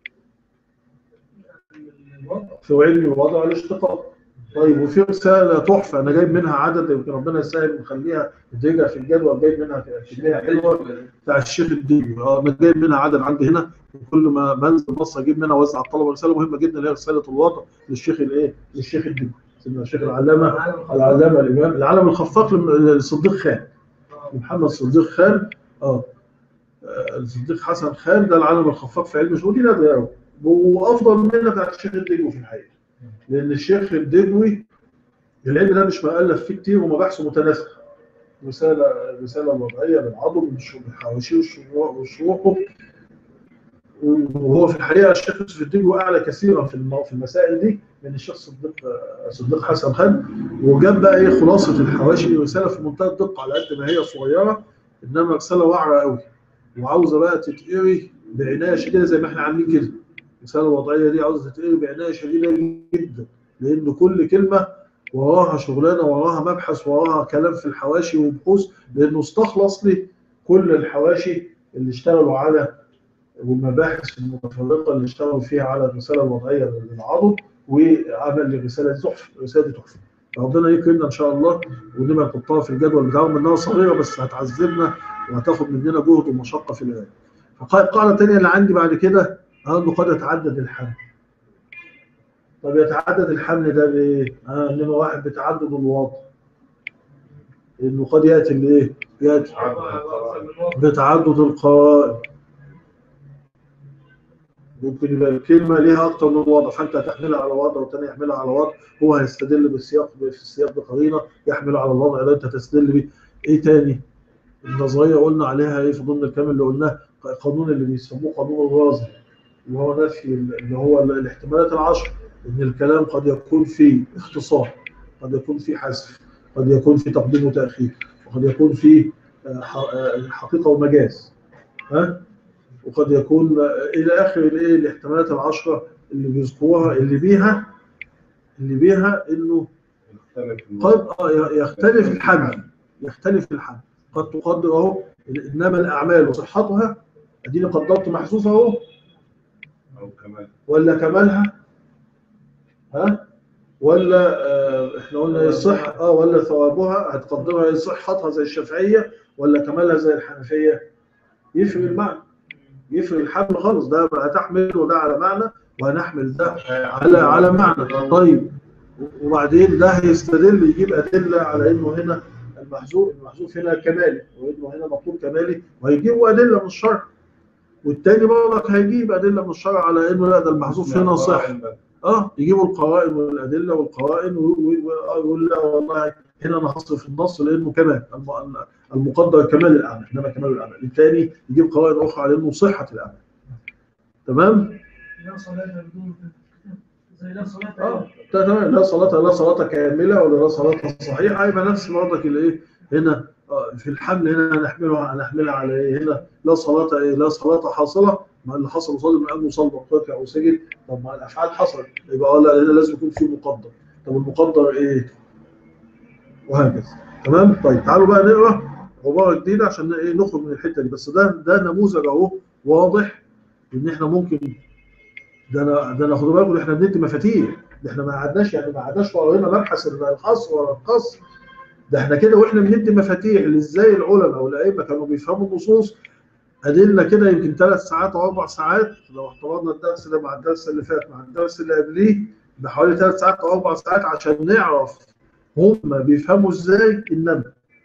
في علم الوضع والاشتقاق طيب وفي رساله تحفه انا جايب منها عدد يمكن ربنا يسهل ونخليها تدرجها في الجدول جايب منها كميه حلوه بتاع الشيخ الديني اه انا جايب منها عدد عندي هنا كل ما منزل مصر اجيب منها اوزع على الطلبه رساله مهمه جدا اللي هي رساله الوضع للشيخ الايه؟ للشيخ الديني سيدنا الشيخ العلامه العلامه الامام العلم الخفاق للصديق خان محمد صديق خان اه الصديق حسن خان ده العالم الخفاق في علم الشؤون دي نادره قوي وافضل منها بتاعت الشيخ الدجوي في الحقيقه لان الشيخ الدجوي العلم ده مش مؤلف فيه كتير ومباحثه متناسقه رساله رساله وضعيه بالعضو من حواشيه وشروحه وهو في الحقيقه الشيخ يوسف الدجوي اعلى كثيرا في في المسائل دي من الشيخ صديق صديق حسن خان وجاب بقى ايه خلاصه الحواشي رساله في منتهى الدقه على قد ما هي صغيره انما رساله واعره قوي وعاوزه بقى تتقري بعنايه شديده زي ما احنا عاملين كده الرساله الوضعيه دي عاوزه تتقري بعنايه شديده جدا لان كل كلمه وراها شغلانه وراها مبحث وراها كلام في الحواشي وبحوث لانه استخلص لي كل الحواشي اللي اشتغلوا على والمباحث المتفرقه اللي اشتغلوا فيها على الرساله الوضعيه للعضد وعمل الرساله دي تحفه الرساله دي تحفه ربنا يكرمنا ان شاء الله ونبقى نحطها في الجدول بتاعهم انها صغيره بس هتعذبنا وهتاخد مننا جهد ومشقه في القرايه. القاعده الثانيه اللي عندي بعد كده انه قد يتعدد الحمل. طب يتعدد الحمل ده بايه؟ آه انما واحد بتعدد الوضع. انه قد ياتي بايه؟ ياتي عدد القرائن. بتعدد القوائم ممكن يبقى الكلمة ليها أكتر من وضع فأنت هتحملها على وضع والتاني يحملها على وضع هو هيستدل بالسياق في السياق بقرينة يحمله على الوضع ده أنت تستدل بيه إيه تاني؟ النظرية قلنا عليها إيه في ضمن الكلام اللي قلناه القانون اللي بيسموه قانون الرازي اللي هو نفي اللي هو الاحتمالات العشر إن الكلام قد يكون فيه اختصار قد يكون فيه حذف قد يكون فيه تقديم وتأخير وقد يكون فيه آه، ح- آه، حقيقة ومجاز ها وقد يكون الى اخر الايه الاحتمالات العشره اللي بيذكروها اللي بيها اللي بيها انه يختلف قد آه يختلف الحمل يختلف الحمل قد تقدر اهو انما الاعمال وصحتها اديني قدرت محذوفه اهو او كمان ولا كمالها ها ولا آه احنا قلنا ايه الصحه اه ولا ثوابها هتقدرها ايه صحتها زي الشافعيه ولا كمالها زي الحنفيه يفرق المعنى يفرق الحمل خالص ده هتحمل وده على معنى وهنحمل ده على على معنى طيب وبعدين ده هيستدل يجيب ادله على انه هنا المحذوف المحذوف هنا كمالي وانه هنا مطلوب كمالي وهيجيبوا ادله من الشرع والتاني برضك هيجيب ادله من الشرع على انه لا ده المحذوف هنا صح اه يجيبوا القرائن والادله والقرائن ويقول لا والله هنا انا هصرف النص لانه كمال الم- المقدر كمال الاعمال انما كمال الاعمال الثاني يجيب قرائن اخرى على انه صحه الاعمال تمام لا صلاة بدون زي لا صلاة اه ده تمام لا صلاه لا صلاه كامله ولا لا صلاه صحيحه يبقى نفس برضك الايه هنا آه، في الحمل هنا هنحملها هنحملها على ايه هنا لا صلاه ايه لا صلاه حاصله ما اللي حصل وصلي من انه صلى ركع وسجد طب ما الافعال حصل يبقى اه لا هنا لازم يكون في مقدر طب المقدر ايه وهكذا تمام طيب تعالوا بقى نقرا عباره جديده عشان ايه نخرج من الحته دي بس ده ده نموذج اهو واضح ان احنا ممكن ده انا ده انا خدوا بالكم احنا بندي مفاتيح ده احنا ما قعدناش يعني ما قعدناش ورانا مبحث الحصر ولا القصر ده احنا كده واحنا بندي مفاتيح لازاي العلماء والائمه كانوا بيفهموا النصوص ادله كده يمكن ثلاث ساعات او اربع ساعات لو اعتبرنا الدرس ده مع الدرس اللي فات مع الدرس اللي قبليه بحوالي ثلاث ساعات او اربع ساعات عشان نعرف هم بيفهموا ازاي انما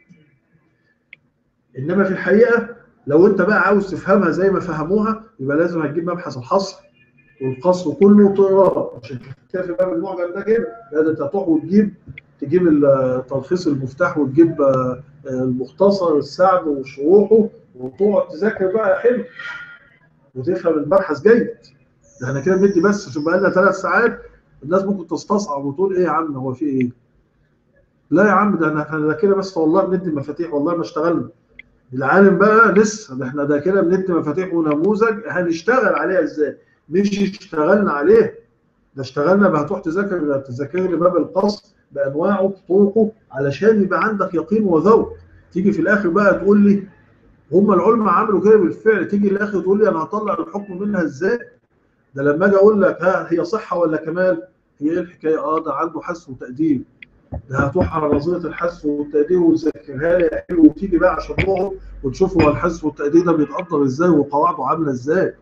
انما في الحقيقه لو انت بقى عاوز تفهمها زي ما فهموها يبقى لازم هتجيب مبحث الحصر والقصر كله وتقراه عشان كده في باب المعجم ده كده لا ده انت هتروح وتجيب تجيب ال- تلخيص المفتاح وتجيب آه، المختصر السعد وشروحه وتقعد تذاكر بقى حلو وتفهم المبحث جيد ده احنا كده بندي بس عشان بقى لنا ثلاث ساعات الناس ممكن تستصعب وتقول ايه يا عم هو في ايه؟ لا يا عم ده احنا ده كده بس والله بندي مفاتيح والله ما اشتغلنا العالم بقى لسه ده احنا ده كده بندي مفاتيح ونموذج هنشتغل عليها ازاي؟ مش اشتغلنا عليه ده اشتغلنا بقى هتروح تذاكر تذاكر لي باب القصر بانواعه بطرقه علشان يبقى عندك يقين وذوق تيجي في الاخر بقى تقول لي هم العلماء عملوا كده بالفعل تيجي الاخر تقول لي انا هطلع الحكم منها ازاي ده لما اجي اقول لك ها هي صحه ولا كمال هي ايه الحكايه اه ده عنده حذف وتقدير ده هتروح على نظريه الحذف والتقدير وتذاكرها لي حلو وتيجي بقى عشان نقعد ونشوف هو الحذف والتقدير ده بيتقدر ازاي وقواعده عامله ازاي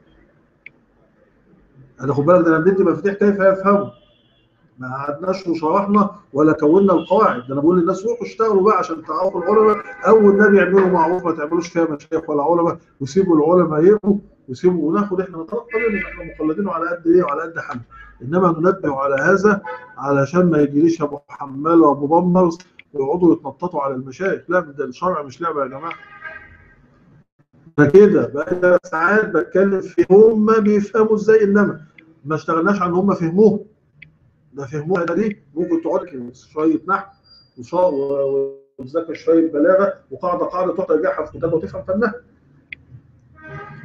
انا خد بالك ده انا بدي مفاتيح كيف يفهموا ما قعدناش وشرحنا ولا كونا القواعد ده انا بقول للناس روحوا اشتغلوا بقى عشان تعرفوا العلماء اول نبي يعملوا معروف ما تعملوش فيها مشايخ ولا علماء وسيبوا العلماء يقروا وسيبوا وناخد احنا نتلقى منهم احنا مقلدين على قد ايه وعلى قد حمل انما ننبه على هذا علشان ما يجيليش ابو حمال وابو بمرز ويقعدوا يتنططوا على المشايخ لا ده الشرع مش لعبه يا جماعه انا كده بقى ثلاث ساعات بتكلم في هم بيفهموا ازاي انما ما اشتغلناش عن هم فهموه ده فهموها ده دي ممكن تقعد لك شويه نحو وشا- و- وتذاكر شويه بلاغه وقاعده قاعده تقعد ترجعها في كتاب وتفهم فنها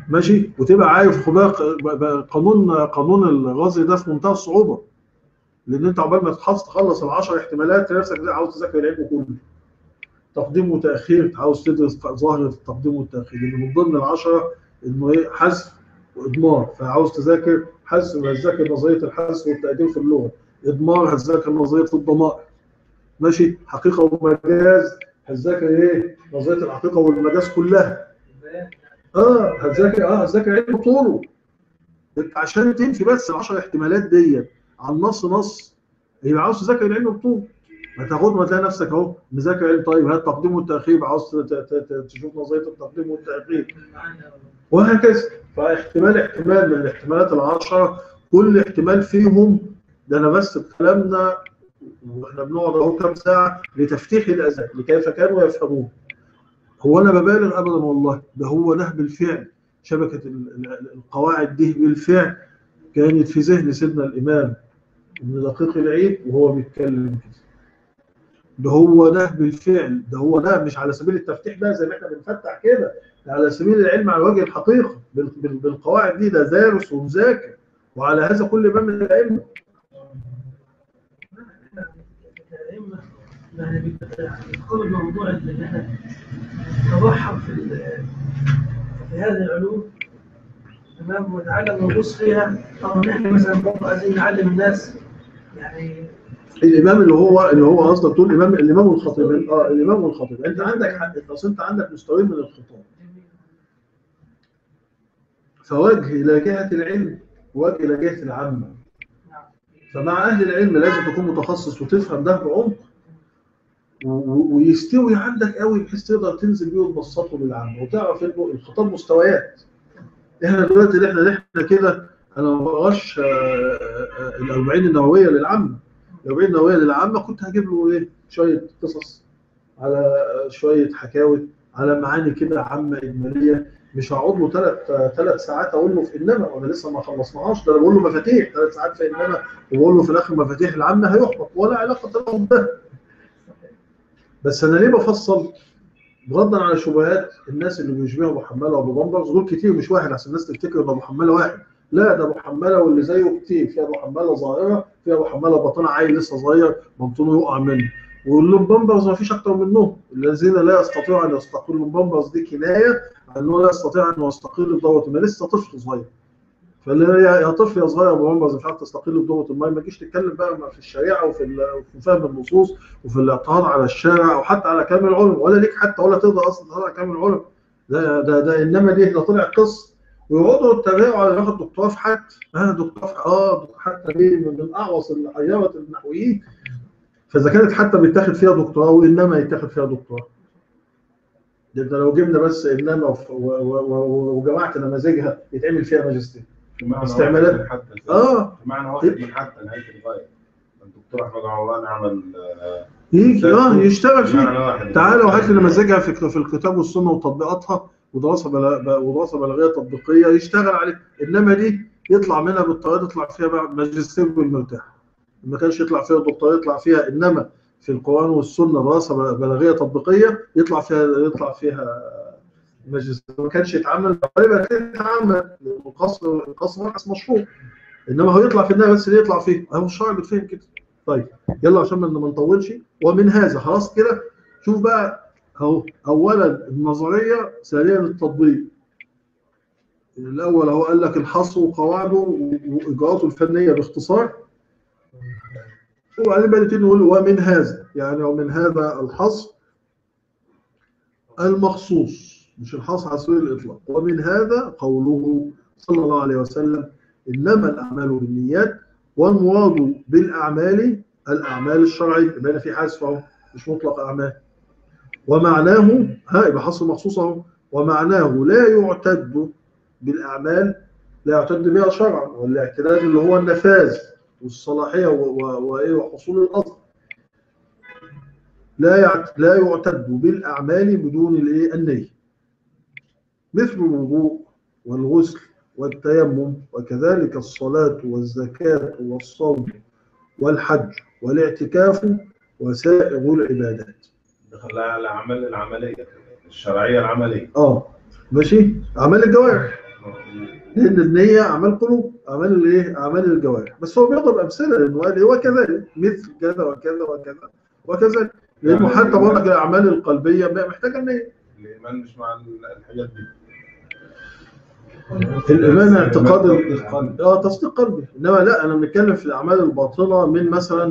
ماشي وتبقى عارف خد بالك ب- ب- قانون قانون الغزل ده في منتهى الصعوبه لان انت عقبال ما تخلص تخلص ال 10 احتمالات تلاقي نفسك عاوز تذاكر العلم كله تقديم وتاخير عاوز تدرس ظاهره التقديم والتاخير لان من ضمن العشره انه ايه حذف وادمار فعاوز تذاكر حذف هتذاكر نظريه الحذف والتقديم في اللغه ادمار هتذاكر نظريه الضمائر ماشي حقيقه ومجاز هتذاكر ايه نظريه الحقيقه والمجاز كلها اه هتذاكر اه هتذاكر علم طوله انت عشان تنفي بس ال 10 احتمالات ديت عن نص نص يبقى عاوز تذاكر العلم بطول ما تاخد ما تلاقي نفسك اهو مذاكر علم طيب هات تقديم والتاخير يبقى عاوز ت- ت- ت- تشوف نظريه التقديم والتاخير وهكذا فاحتمال احتمال من الاحتمالات العشره كل احتمال فيهم ده انا بس كلامنا واحنا بنقعد اهو كام ساعه لتفتيح الاذهان لكيف كانوا يفهمون هو انا ببالغ ابدا والله ده هو ده بالفعل شبكه ال- ال- القواعد دي بالفعل كانت في ذهن سيدنا الامام ابن دقيق العيد وهو بيتكلم كده ده هو ده بالفعل ده هو ده مش على سبيل التفتيح بقى زي ما احنا بنفتح كده ده على سبيل العلم على وجه الحقيقه بال- بال- بالقواعد دي ده دارس ومذاكر وعلى هذا كل امام من الائمه الأئمة يعني بيدخلوا الموضوع اللي احنا نتبحر في ال- في هذه العلوم تمام ونتعلم ونغوص فيها طبعا احنا مثلا برضه عايزين نعلم الناس يعني الامام اللي هو اللي هو قصدك تقول الامام الامام والخطيب اه الامام والخطيب انت عندك حق اصل انت عندك مستويين من الخطاب فوجه الى جهه العلم ووجه الى جهه العامه فمع اهل العلم لازم تكون متخصص وتفهم ده بعمق و- و- ويستوي عندك قوي بحيث تقدر تنزل بيه وتبسطه للعامه وتعرف انه الخطاب مستويات احنا دلوقتي اللي احنا احنا كده انا ما بقراش آه، آه، آه، الاربعين النوويه للعامه الاربعين النوويه للعامه كنت هجيب له ايه شويه قصص على شويه حكاوي على معاني كده عامه اجماليه مش هقعد له ثلاث ثلاث ساعات اقول له في انما وانا لسه ما خلصناهاش ده انا بقول له مفاتيح ثلاث ساعات في انما وبقول له في الاخر مفاتيح العامه هيحبط ولا علاقه لهم ده بس انا ليه بفصل بغضا عن شبهات الناس اللي بيشبهوا ابو حماله وابو بمبرز دول كتير مش واحد عشان الناس تفتكر ان ابو حماله واحد لا ده ابو حماله واللي زيه كتير في ابو حماله ظاهره في ابو حماله باطنه عيل لسه صغير بنطلونه يقع منه واللي بمبرز ما فيش اكتر منهم الذين لا يستطيعوا ان يستقلوا بمبرز دي كنايه عن انه لا يستطيع ان يستقل بدوره ما لسه طفل صغير فاللي يا يا طفل يا صغير ابو بمبرز مش عارف تستقل بدوره الماء ما تجيش تتكلم بقى في الشريعه وفي ال- وفي فهم النصوص وفي الاعتراض على الشارع او حتى على كلام العلم ولا ليك حتى ولا تقدر اصلا تقرا كلام العلم ده ده ده انما دي ده طلع قص ويقعدوا يتبعوا على ياخد دكتوراه في حد اه دكتوراه في اه دكتور حتى دي من من اعوص الحيره النحويين فاذا كانت حتى بيتاخد فيها دكتوراه وانما يتاخد فيها دكتوراه ده ده لو جبنا بس انما وف- و- و- و- وجماعه نماذجها يتعمل فيها ماجستير بمعنى استعمالات. واحد من حتى اه بمعنى واحد من حتى نهايه الغايه الدكتور احمد عمران عمل آه، يجي اه يشتغل فيه بمعنى واحد تعالى وهات لي نماذجها في في الكتاب والسنه وتطبيقاتها ودراسه بلا... ودراسه بلاغيه تطبيقيه يشتغل عليه انما دي يطلع منها بالطريقه يطلع فيها بقى ماجستير بالمرتاح ما كانش يطلع فيها دكتوراه يطلع فيها انما في القران والسنه دراسه بل- بلاغيه تطبيقيه يطلع فيها يطلع فيها ماجستير ما كانش يتعمل غالبا كان يتعمل القصر القصر بحث مشهور انما هو يطلع في النهايه بس اللي يطلع فيه اهو الشرع بيتفهم كده طيب يلا عشان ما ما نطولش ومن هذا خلاص كده شوف بقى اهو اولا النظريه ثانيا التطبيق الاول اهو قال لك الحصر وقواعده واجراءاته الفنيه باختصار وبعدين بقى نبتدي نقول ومن هذا يعني ومن هذا الحصر المخصوص مش الحصر على سبيل الاطلاق ومن هذا قوله صلى الله عليه وسلم انما الاعمال بالنيات والمراد بالاعمال الاعمال الشرعيه يبقى هنا في حذف اهو مش مطلق اعمال ومعناه ها يبقى حصر مخصوص اهو ومعناه لا يعتد بالاعمال لا يعتد بها شرعا والاعتداد اللي هو النفاذ والصلاحيه و- و- وايه وحصول الاصل لا يعت- لا يعتد بالاعمال بدون الايه النيه مثل الوضوء والغسل والتيمم وكذلك الصلاه والزكاه والصوم والحج والاعتكاف وسائر العبادات دخل على الاعمال العمليه الشرعيه العمليه اه ماشي اعمال الجوارح لان النيه اعمال قلوب اعمال الايه اعمال الجوارح بس هو بيضرب امثله لانه قال هو كذلك مثل كذا وكذا وكذا وكذا لانه يعني حتى بقول لك الاعمال القلبيه محتاجه النيه الايمان مش مع الحاجات دي الايمان اعتقاد ال- تصديق قلبي. اه تصديق قلبي انما لا انا بنتكلم في الاعمال الباطنه من مثلا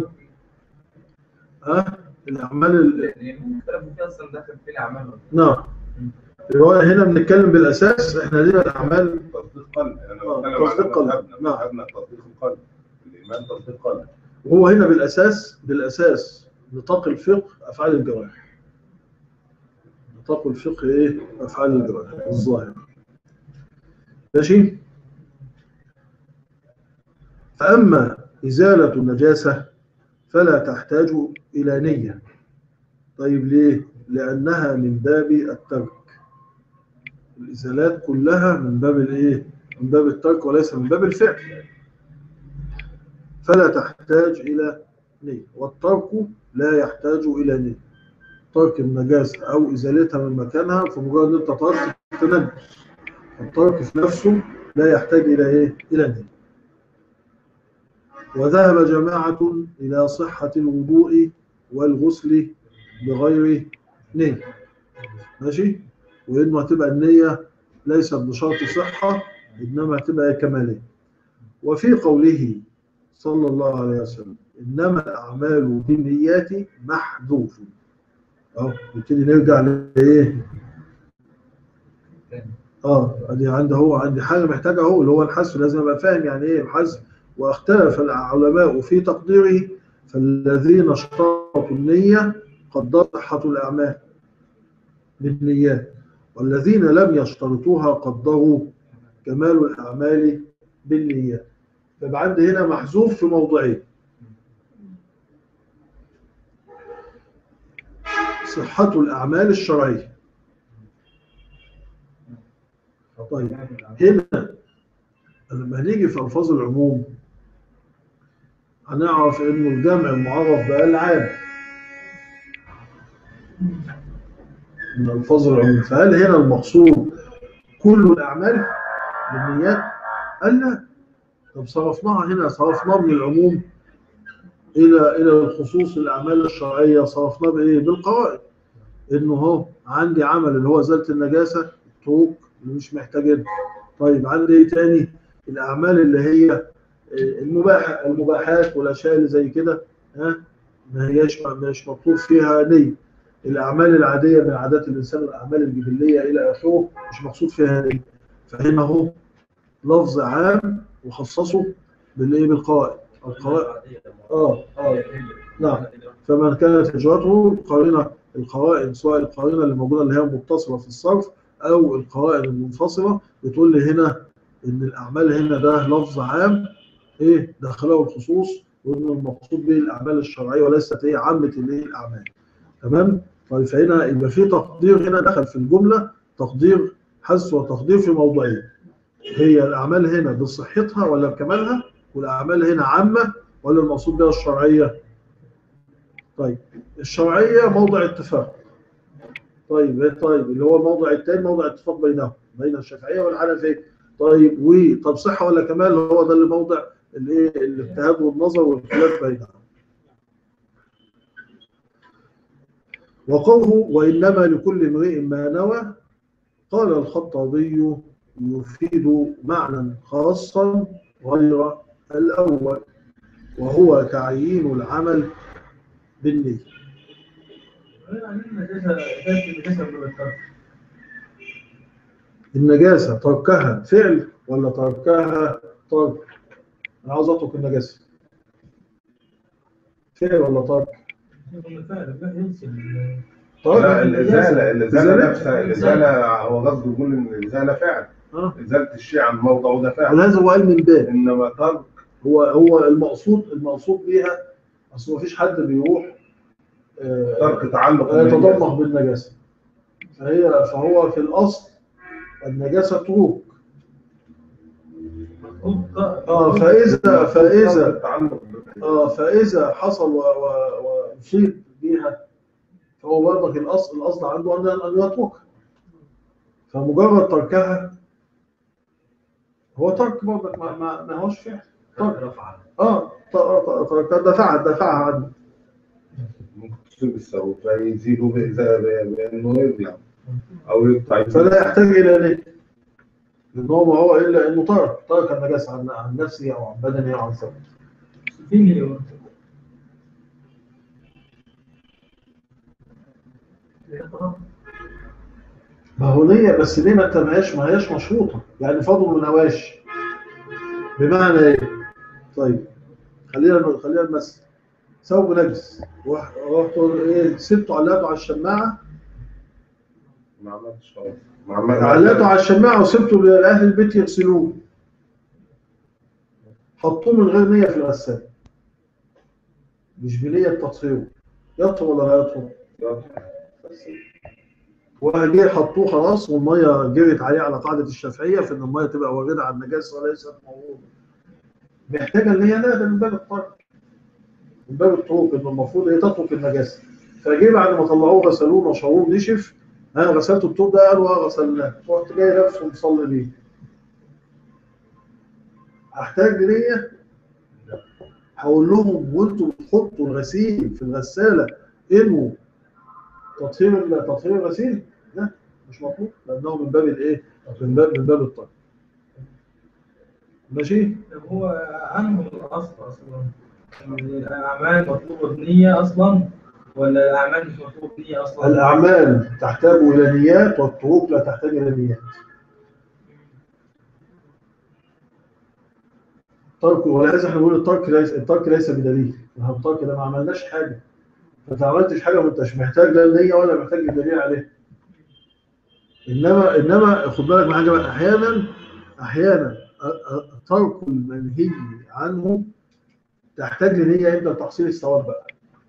ها الاعمال ال- المختلف فيه اصلا داخل فيه الاعمال نعم اللي هو هنا بنتكلم بالاساس احنا لينا الاعمال تصديق قلبي انا آه، بتكلم تصديق على قلبي. مذهبنا نعم. مذهبنا تصديق القلب الايمان تصديق قلبي وهو هنا بالاساس بالاساس نطاق الفقه افعال الجوارح نطاق الفقه ايه افعال الجوارح الظاهر ماشي فاما ازاله النجاسه فلا تحتاج الى نيه طيب ليه لانها من باب الترك الازالات كلها من باب الايه من باب الترك وليس من باب الفعل فلا تحتاج إلى نية والترك لا يحتاج إلى نية ترك النجاسة أو إزالتها من مكانها فمجرد أن أنت ترك تنجس الترك في نفسه لا يحتاج إلى إيه؟ إلى نية وذهب جماعة إلى صحة الوضوء والغسل بغير نية ماشي وإنه هتبقى النية ليست بشرط صحة إنما هتبقى كمالية وفي قوله صلى الله عليه وسلم انما الاعمال بالنيات محذوف اهو نبتدي نرجع لايه اه ادي عندي هو عندي حاجه محتاجه هو اللي هو الحذف لازم ابقى فاهم يعني ايه الحذف واختلف العلماء في تقديره فالذين اشترطوا النيه قدروا صحه الاعمال بالنيات والذين لم يشترطوها قدروا كمال الاعمال بالنيات يبقى عندي هنا محذوف في موضعين صحة الأعمال الشرعية طيب هنا لما هنيجي في ألفاظ العموم هنعرف إنه الجمع المعرف بقى العام من ألفاظ العموم فهل هنا المقصود كل الأعمال بالنيات؟ قال لا طب صرفناها هنا صرفناه من العموم الى الى الخصوص الاعمال الشرعيه صرفناه بايه؟ بالقواعد انه هو عندي عمل اللي هو ازاله النجاسه طرق اللي مش محتاجينها طيب عندي ايه تاني؟ الاعمال اللي هي المباح المباحات والاشياء اللي زي كده ها ما هياش مش مطلوب فيها نيه الاعمال العاديه من عادات الانسان والاعمال الجبليه الى اخره مش مقصود فيها نيه فهنا اهو لفظ عام وخصصه بالايه بالقواعد القواعد اه اه نعم فمن كانت هجرته قارنه القوائم سواء القارنه اللي موجوده اللي هي متصله في الصرف او القوائم المنفصله بتقول لي هنا ان الاعمال هنا ده لفظ عام ايه دخله الخصوص وان المقصود به الاعمال الشرعيه وليست هي عامه الايه الاعمال تمام طيب فهنا يبقى في تقدير هنا دخل في الجمله تقدير حذف وتقدير في موضعين هي الاعمال هنا بصحتها ولا بكمالها والاعمال هنا عامه ولا المقصود بها الشرعيه طيب الشرعيه موضع اتفاق طيب إيه طيب اللي هو الموضع الثاني موضع اتفاق بينهم بين الشافعيه والحنفيه طيب و طب صحه ولا كمال هو ده اللي موضع الايه الاجتهاد والنظر والخلاف بينهم وقوله وانما لكل امرئ ما نوى قال الخطابي يفيد معنى خاصا غير الأول وهو تعيين العمل بالنية النجاسة تركها فعل ولا تركها ترك أنا عاوز أترك النجاسة فعل ولا ترك لا ترك الازاله الازاله إزالة؟ نفسها الازاله هو قصده يقول ان الازاله فعل آه. ازاله الشيء عن موضعه ده فعل ولهذا هو قال من باب انما ترك هو هو المقصود المقصود بيها اصل ما فيش حد بيروح آه، ترك تعلق يتضمخ بالنجاسه فهي فهو في الاصل النجاسه طرق اه فاذا فاذا التعلق اه فاذا حصل و- و- واصيب بها فهو برضك الاصل الاصل عنده ان ان يتركها فمجرد تركها هو ترك برضك ما, ما, ما هوش فعل ترك رفع اه ط- ط- ط- دفعها دفعها عنه ممكن تصيب السبب فيزيدوا بإذا بأنه يرجع أو يقطع فلا يحتاج الى ليه لان هو ما هو الا انه ترك ترك النجاسه عن عن نفسه او عن بدنه او عن ثوبه 60 مليون ما هو نية بس ليه ما تبقاش ما هياش مشروطة يعني فضل ونواش بمعنى ايه؟ طيب خلينا خلينا نمثل ثوب نجس رحت رحت ايه سبته علقته على الشماعة ما عملتش خالص ما عملتش علقته على الشماعة وسبته لأهل البيت يغسلوه حطوه من غير نية في الغسالة مش بنية تطهيره يطهر ولا لا يطهر؟ وجه حطوه خلاص والميه جرت عليه على قاعده الشافعيه في ان الميه تبقى وارده على النجاسه وليست موجوده. محتاجه ان هي لا ده من باب الترك. من باب الطرق انه المفروض هي تترك النجاسه. فجه بعد ما طلعوه غسلوه نشروه نشف انا غسلت الطوب ده قالوا اه غسلناه رحت جاي لابسه ومصلي بيه. احتاج لنيه؟ هقول لهم وانتوا بتحطوا الغسيل في الغساله انه تطهير تطهير الغسيل لا مش مطلوب لانه من باب الايه؟ من باب من باب الطهر. ماشي؟ طب هو عنه الأصل أصلا الأعمال مطلوبة بنية أصلا ولا الأعمال مش مطلوبة بنية أصلا؟ الاعمال تحتاج الى نيات والطرق لا تحتاج الى نيات. ترك ولهذا احنا بنقول الترك ليس الترك ليس بدليل، ما هو الترك ده ما عملناش حاجه. فانت ما عملتش حاجه ما انتش محتاج لا نيه ولا محتاج الدليل عليها. انما انما خد بالك من حاجه بقى احيانا احيانا أ- أ- ترك المنهي عنه تحتاج لنيه عند تحصيل الثواب بقى.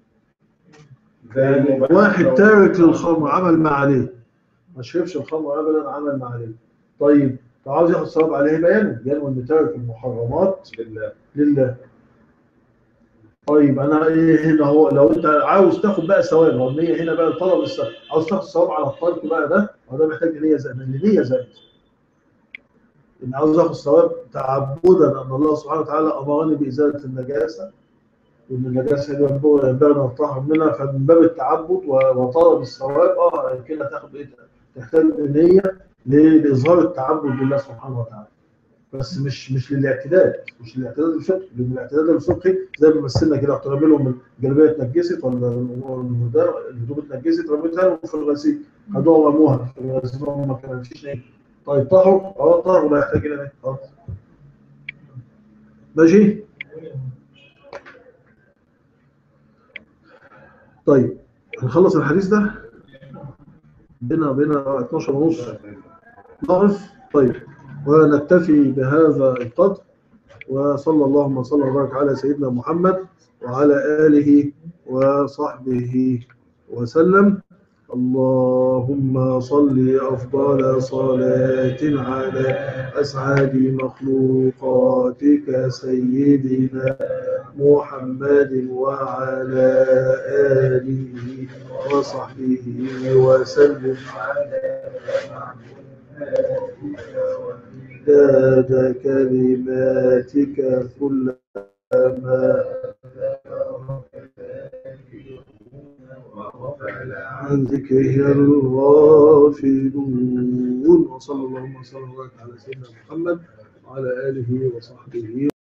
زي واحد تارك للخمر عمل ما عليه ما شربش الخمر ابدا عمل ما عليه طيب لو عاوز ياخد ثواب عليه بيانه ينوي ان تارك المحرمات بالله لله طيب انا ايه هنا هو لو انت عاوز تاخد بقى ثواب هو النيه هنا بقى طلب الثواب عاوز تاخد ثواب على الترك بقى ده هو ده محتاج نيه زائده النيه زائده ان عاوز اخد ثواب تعبدا ان الله سبحانه وتعالى امرني بازاله النجاسه وان النجاسه دي ينبغي ينبغي ان نطهر منها فمن باب التعبد و- وطلب الثواب اه كده تاخد ايه تحتاج نيه ل- لاظهار التعبد لله سبحانه وتعالى بس مش مش للاعتداد مش للاعتداد الفقهي لان الاعتداد الفقهي زي ما مثلنا كده رحت رامي لهم الجلابيه اتنجست ولا الهدوم الهدوم اتنجست رميتها لهم في الغسيل خدوها ورموها في الغسيل ما كانش ايه طيب طهروا اه طهروا لا يحتاج الى نيه خلاص ماشي طيب هنخلص الحديث ده بينا بينا 12 ونص نقف طيب ونكتفي بهذا القدر وصلى اللهم صل وبارك على سيدنا محمد وعلى آله وصحبه وسلم اللهم صل أفضل صلاة على أسعد مخلوقاتك سيدنا محمد وعلى آله وصحبه وسلم عداد كلماتك كلما عن ذكره الغافلون وصلى اللهم وسلم وبارك على سيدنا محمد وعلى آله وصحبه